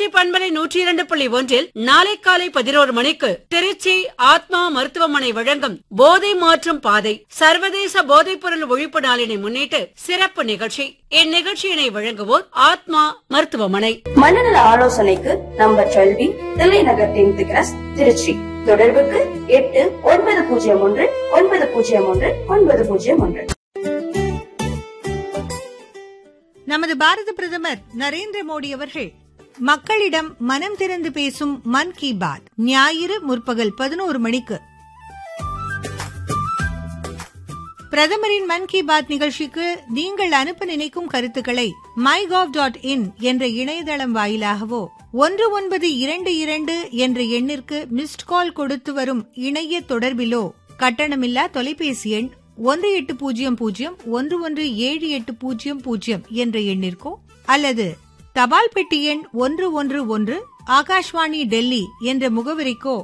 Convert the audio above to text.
பண்பலை நூற்றி இரண்டு புள்ளி ஒன்றில் நாளை காலை பதினோரு மணிக்கு திருச்சி ஆத்மா மருத்துவமனை வழங்கும் போதை மாற்றும் பாதை சர்வதேச போதைப் பொருள் ஒழிப்பு நாளினை முன்னிட்டு சிறப்பு நிகழ்ச்சி இந்நிகழ்ச்சியினை வழங்குவோர் ஆத்மா மருத்துவமனை மனநல ஆலோசனைக்கு number twelve Thillainagar tenth cross Trichy தொடர்புக்கு எட்டு ஒன்பது பூஜ்ஜியம் ஒன்று ஒன்பது பூஜ்ஜியம் ஒன்று ஒன்பது பூஜ்ஜியம் ஒன்று நமது பாரத பிரதமர் நரேந்திர மோடி அவர்கள் மக்களிடம் மனம் திறந்து பேசும் மன் கி பாத் ஞாயிறு முற்பகல் பதினோரு மணிக்கு பிரதமரின் மன் கி பாத் நிகழ்ச்சிக்கு நீங்கள் அனுப்ப நினைக்கும் கருத்துக்களை மை டாட் இன் என்ற இணையதளம் வாயிலாகவோ ஒன்று ஒன்பது இரண்டு இரண்டு என்ற எண்ணிற்கு மிஸ்ட் கால் கொடுத்து வரும் இணைய தொடர்பிலோ கட்டணமில்லா தொலைபேசி எண் ஒன்று எட்டு பூஜ்ஜியம் பூஜ்ஜியம் ஒன்று ஒன்று ஏழு எட்டு பூஜ்ஜியம் பூஜ்ஜியம் என்ற எண்ணிற்கோ அல்லது தபால் பெட்டி எண் ஒன்று ஒன்று ஒன்று ஆகாஷ்வாணி டெல்லி என்ற முகவரிக்கோ